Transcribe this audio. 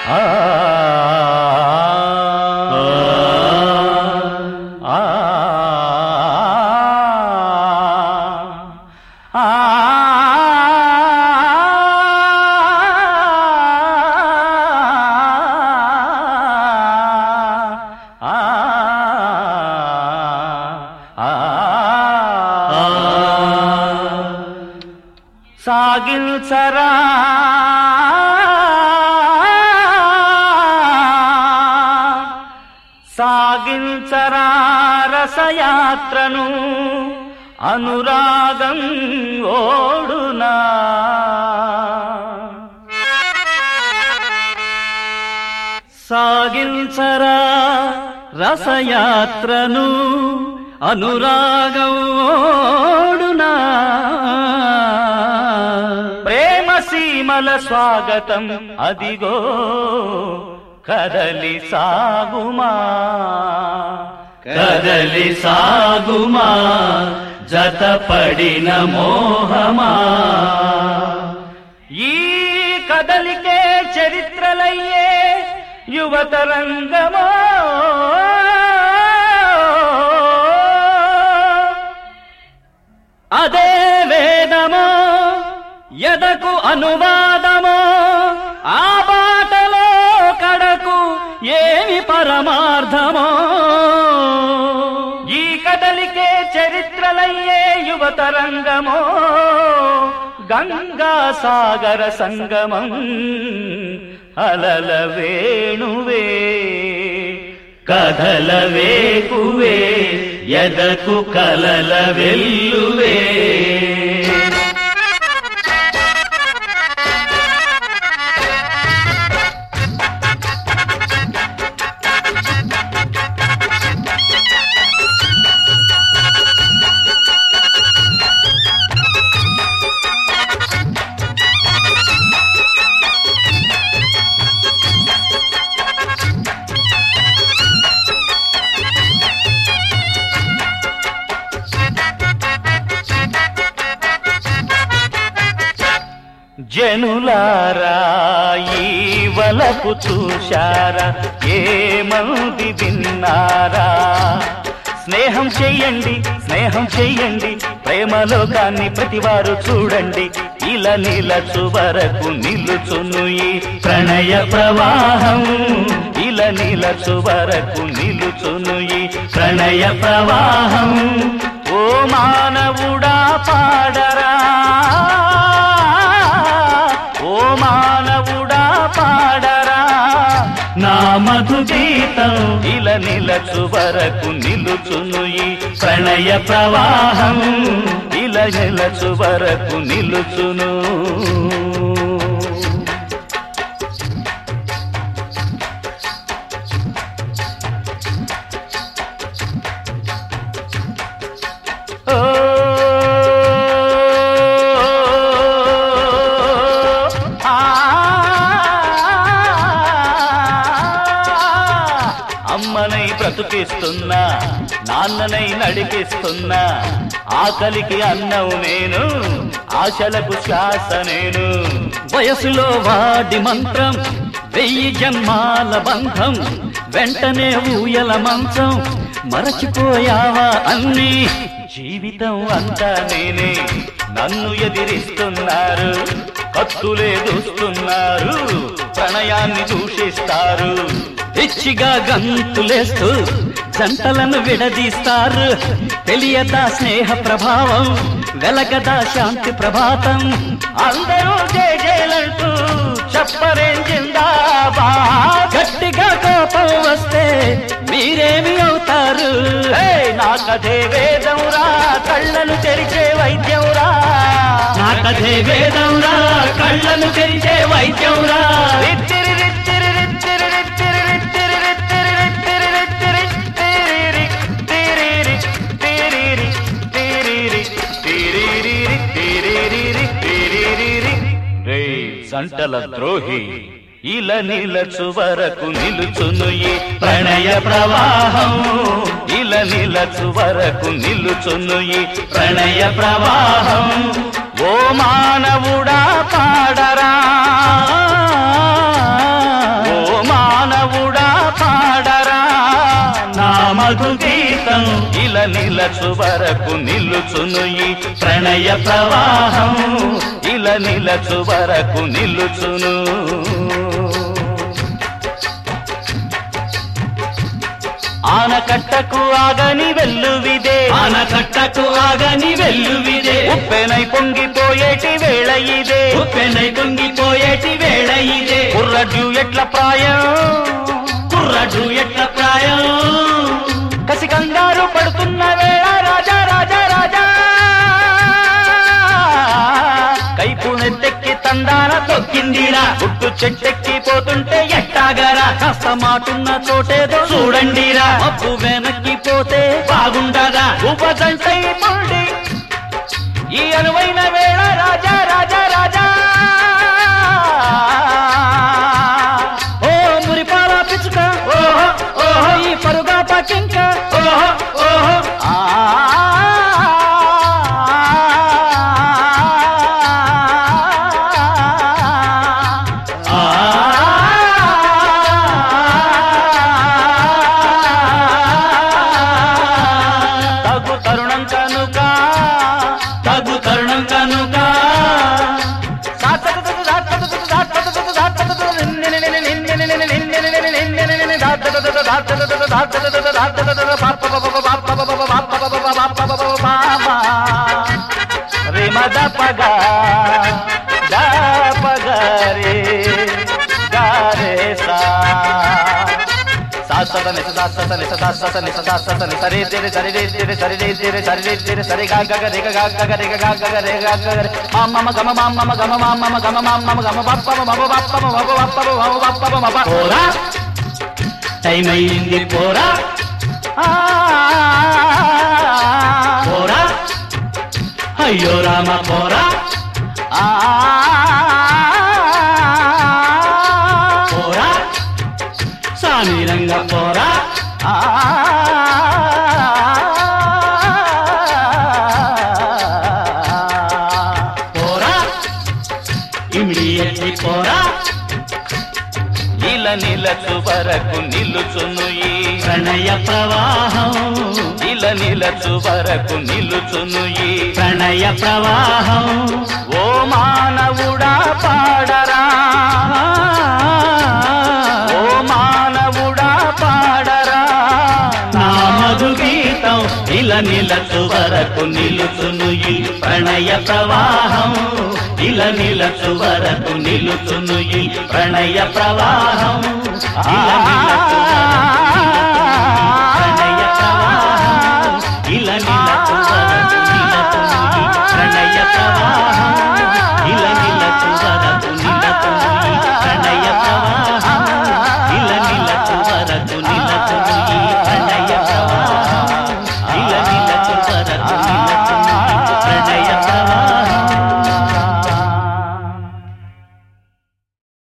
ఆ ఆ సాగించరా సాగించరా రసయాత్రను అనురాగం ఓడునా సాగించరా రసయాత్రను అనురాగం ఓడునా ప్రేమ సీమల స్వాగతం అదిగో కదలి సాగుమా కదలి సాగుమా జతపడిన మోహమా ఈ కదలికే చరిత్రలయ్యే యువతరంగమో అదే వేదమో ఎదకు అనువాదమో ఆ బాటలో కడకు ఏమి పరమార్థమో ఈ కదలికే చరిత్రలయ్యే యువతరంగమో గంగా సాగర సంగమం అలల వేణువే కథల వేకువే ఎదకు కలల వెల్లువే జనులారా ఈ వలపు చూశారా ఏమంది విన్నారా స్నేహం చెయ్యండి స్నేహం చెయ్యండి ప్రేమలోకాన్ని ప్రతివారు చూడండి ఇలా నిలచు వరకు నిలుచును ఈ ప్రణయ ప్రవాహం ఇలా నిలచు వరకు నిలుచును ఈ ప్రణయ ప్రవాహం ఓ మానవుడా పాడరా ఓ మానవుడా పాడరా నా మధు గీతం ఇలా నిలచు వరకు నిలుచును ఈ ప్రణయ ప్రవాహం ఇలా నిలచు వరకు నిలుచును ఓ ఆ అమ్మనై బ్రతుకిస్తున్నా నాన్ననై నడిపిస్తున్నా ఆకలికి అన్నం నేను ఆశలకు శ్వాస నేను వయసులో వాడి మంత్రం వెయ్యి జన్మాల బంధం వెంటనే ఊయల మంచం మరచిపోయావా అన్నీ జీవితం అంతా నేనే నన్ను ఎదిరిస్తున్నారు కత్తులే దూస్తున్నారు ప్రణయాన్ని దూషిస్తారు పిచ్చిగా గంతులేస్తూ జంటలను విడదీస్తారు తెలియదా స్నేహ ప్రభావం వెలగదా శాంతి ప్రభాతం అందరూ జయ జయలంటూ చెప్పరేం జిందాబా గట్టిగా కోపం వస్తే మీరేమి అవుతారు నా కథే వేదంరా కళ్ళను తెరిచే వైద్యంరా నా కథే వేదంరా కళ్ళను తెరిచే వైద్యంరా రిత్తిరి రిత్తిరి రిత్తిరి రిత్తిరి రిత్తిరి రిత్తిరి రిత్తిరి రిత్తిరి తిరిరి తిరిరి తిరిరి తిరిరి తిరిరి తిరిరి తిరిరి రేయ్ సంటల ద్రోహి ఇల నిలచు వరకు నిలుచును ఈ ప్రణయ ప్రవాహం ఇల నిలచు వరకు నిలుచును ఈ ప్రణయ ప్రవాహం ఓ మానవుడా పాడరా ఓ నిలచు వరకు నిల్లుచును ఈ ప్రణయ ప్రవాహం ఇలా నిలచు వరకు నిల్లుచును ఆనకట్టకు ఆగని వెల్లువిదే ఆనకట్టకు ఆగని వెల్లువిదే ఉప్పెనై పొంగిపోయేటి వేళ ఇదే ఉప్పెనై పొంగిపోయేటి వేళ ఇదే కుర్రడ్యు ఎట్ల ప్రాయం కుర్రడు ఎట్ల ప్రాయం కసి కంగారు పడుతున్న వేళ రాజా రాజా రాజా కైపు నెత్తెక్కి తందాన తొక్కిందిరా గుట్టు చెట్టెక్కి పోతుంటే ఎట్టాగరా కాస్త మాటున్న చోటేదో చూడండిరా అప్పు వెనక్కి పోతే బాగుండదా ఉపజంటై పొండి ఈ అనువైన వేళ రాజా రాజా రాజా ఓ మురిపాల పిచ్చుక ఓహో ఓహో ఈ పరుగా పకింక ఓహో ఓహో ఆ ఆ తగు తరుణం కనుక తగు తరుణం కనుక రిమద పగ ద పగ రే గారే సా సాసతని సదాసతని సదాసతని సదాసతని సరే తెరే సరి రే తెరే సరి రే తెరే సరి రే తెరే సరి గా గగ రే గ గ గ రే గ గ గ రే గ గ రే మమ గమ మమ గమ మమ గమ మమ గమ బప్ప మమ బప్ప మమ బప్ప మమ బప్ప మమ బప్ప పోరా టైం అయింది పోరా పోరా అయ్యో రామ పోరా పోరా సామీరంగ పోరా పోరా ఇమిడియట్లీ పోరా ఇలా నిలచు వరకు నిలుచును ఈ ప్రణయ ప్రవాహం ఇలా నిలచు వరకు నిలుచును ఈ ప్రణయ ప్రవాహం ఓ మానవుడా పాడరా ఓ మానవుడా పాడరా నా మధు గీతం ఇలా నిలచు వరకు నిలుచును ఈ ప్రణయ ప్రవాహం ఇలా నిలచు వరకు నిలుచును ఈ ప్రణయ ప్రవాహం ఇలా నిలచు